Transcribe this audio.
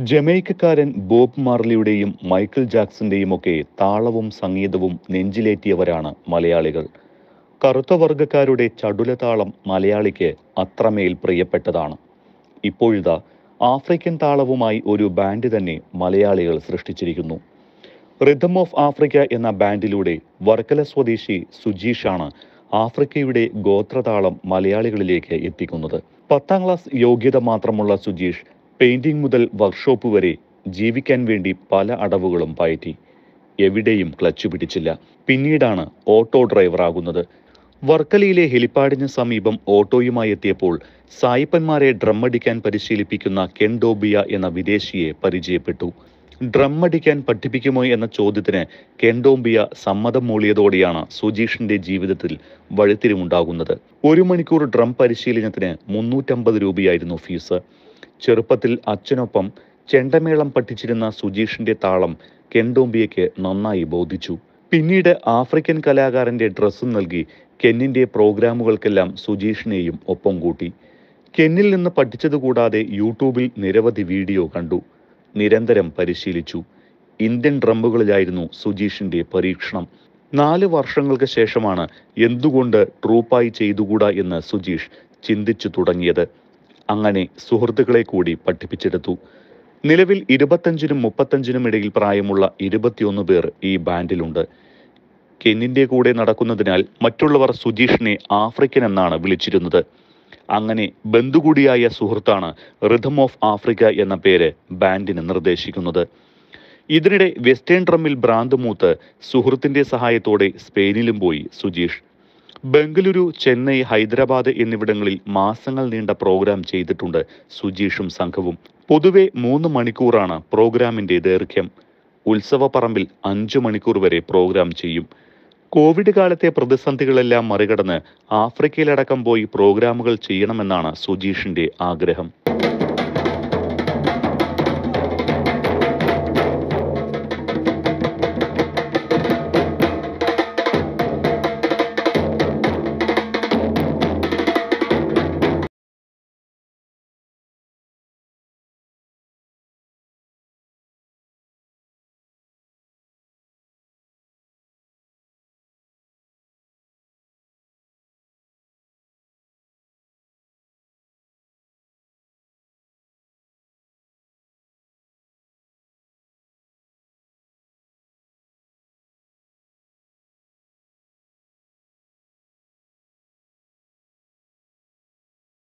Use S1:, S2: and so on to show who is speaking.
S1: ജമൈക്കക്കാരൻ Bob മാർലിയുടെയും Michael ജാക്സന്റെയും ഒക്കെ താളവും സംഗീതവും നെഞ്ചിലേറ്റിയവരാണ് മലയാളികൾ കറുത്ത വർഗക്കാരുടെ ചടുലതാളം മലയാളിക്ക് അത്രമേൽ പ്രിയപ്പെട്ടതാണ് ഇപ്പോഴിതാ ആഫ്രിക്കൻ താളവുമായി ഒരു ബാൻഡ് തന്നെ മലയാളികൾ സൃഷ്ടിച്ചിരിക്കുന്നു റിഥം ഓഫ് ആഫ്രിക്ക എന്ന ബാൻഡിലൂടെ വർക്കല സ്വദേശി സുജീഷാണ് ആഫ്രിക്കയുടെ ഗോത്രതാളം മലയാളികളിലേക്ക് എത്തിക്കുന്നത് പത്താം ക്ലാസ് യോഗ്യത മാത്രമുള്ള സുജീഷ് പെയിന്റിംഗ് മുതൽ വർക്ക്ഷോപ്പ് വരെ ജീവിക്കാൻ വേണ്ടി പല അടവുകളും പയറ്റി എവിടെയും ക്ലച്ച് പിടിച്ചില്ല പിന്നീടാണ് ഓട്ടോ ഡ്രൈവറാകുന്നത് വർക്കലയിലെ ഹെലിപ്പാഡിന് സമീപം ഓട്ടോയുമായി എത്തിയപ്പോൾ സായിപ്പന്മാരെ ഡ്രം അടിക്കാൻ പരിശീലിപ്പിക്കുന്ന കെൻ ഡോബിയ എന്ന വിദേശിയെ പരിചയപ്പെട്ടു ഡ്രം അടിക്കാൻ പഠിപ്പിക്കുമോ എന്ന ചോദ്യത്തിന് കെൻഡോംബിയ സമ്മതം മൂളിയതോടെയാണ് സുജീഷിന്റെ ജീവിതത്തിൽ വഴിത്തിരിവുണ്ടാകുന്നത് ഒരു മണിക്കൂർ ഡ്രം പരിശീലനത്തിന് മുന്നൂറ്റമ്പത് രൂപയായിരുന്നു ഫീസ് ചെറുപ്പത്തിൽ അച്ഛനൊപ്പം ചെണ്ടമേളം പഠിച്ചിരുന്ന സുജീഷിന്റെ താളം കെൻഡോംബിയയ്ക്ക് നന്നായി ബോധിച്ചു പിന്നീട് ആഫ്രിക്കൻ കലാകാരന്റെ ഡ്രസ്സും നൽകി കെന്നിന്റെ പ്രോഗ്രാമുകൾക്കെല്ലാം സുജീഷിനെയും ഒപ്പം കൂട്ടി കെന്നിൽ നിന്ന് പഠിച്ചതുകൂടാതെ യൂട്യൂബിൽ നിരവധി വീഡിയോ കണ്ടു നിരന്തരം പരിശീലിച്ചു ഇന്ത്യൻ ഡ്രമ്മുകളിലായിരുന്നു സുജീഷിന്റെ പരീക്ഷണം നാല് വർഷങ്ങൾക്ക് ശേഷമാണ് എന്തുകൊണ്ട് ട്രൂപ്പായി ചെയ്തുകൂടാ എന്ന് സുജീഷ് ചിന്തിച്ചു തുടങ്ങിയത് അങ്ങനെ സുഹൃത്തുക്കളെ കൂടി പഠിപ്പിച്ചെടുത്തു നിലവിൽ ഇരുപത്തഞ്ചിനും മുപ്പത്തഞ്ചിനും ഇടയിൽ പ്രായമുള്ള ഇരുപത്തിയൊന്ന് പേർ ഈ ബാൻഡിലുണ്ട് കെന്നിന്റെ കൂടെ നടക്കുന്നതിനാൽ മറ്റുള്ളവർ സുജീഷിനെ ആഫ്രിക്കൻ എന്നാണ് വിളിച്ചിരുന്നത് അങ്ങനെ ബന്ധുകൂടിയായ സുഹൃത്താണ് റിഥം ഓഫ് ആഫ്രിക്ക എന്ന പേര് ബാൻഡിന് നിർദ്ദേശിക്കുന്നത് ഇതിനിടെ വെസ്റ്റേൺ ഡ്രമ്മിൽ ഭ്രാന്ത് മൂത്ത് സുഹൃത്തിന്റെ സഹായത്തോടെ സ്പെയിനിലും പോയി സുജീഷ് ബംഗളൂരു ചെന്നൈ ഹൈദരാബാദ് എന്നിവിടങ്ങളിൽ മാസങ്ങൾ നീണ്ട പ്രോഗ്രാം ചെയ്തിട്ടുണ്ട് സുജീഷും സംഘവും പൊതുവെ മൂന്ന് മണിക്കൂറാണ് പ്രോഗ്രാമിന്റെ ദൈർഘ്യം ഉത്സവപ്പറമ്പിൽ അഞ്ചു മണിക്കൂർ വരെ പ്രോഗ്രാം ചെയ്യും കോവിഡ് കാലത്തെ പ്രതിസന്ധികളെല്ലാം മറികടന്ന് ആഫ്രിക്കയിലടക്കം പോയി പ്രോഗ്രാമുകൾ ചെയ്യണമെന്നാണ് സുജീഷിന്റെ ആഗ്രഹം